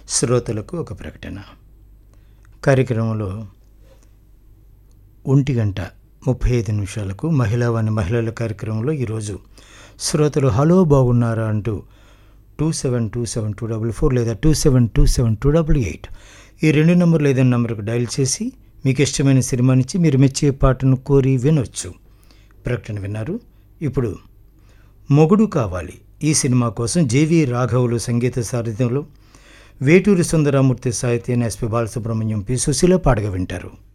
శ్రోతలకు ఒక ప్రకటన కార్యక్రమంలో ఒంటి గంట ముప్పై ఐదు నిమిషాలకు మహిళావాణి మహిళల కార్యక్రమంలో ఈరోజు శ్రోతలు హలో బాగున్నారా అంటూ two seven two seven two double four లేదా two seven two seven two double eight ఈ రెండు నెంబర్లు ఏదైనా నెంబర్కు డయల్ చేసి మీకు ఇష్టమైన సినిమానిచ్చి మీరు మెచ్చే పాటను కోరి వినొచ్చు ప్రకటన విన్నారు ఇప్పుడు మొగుడు కావాలి ఈ సినిమా కోసం జేవి రాఘవులు సంగీత సారథ్యంలో వేటూరి సుందరామూర్తి సాహిత్యాన్ని ఎస్పి బాలసుబ్రహ్మణ్యం పి సుశీల పాడగా వింటారు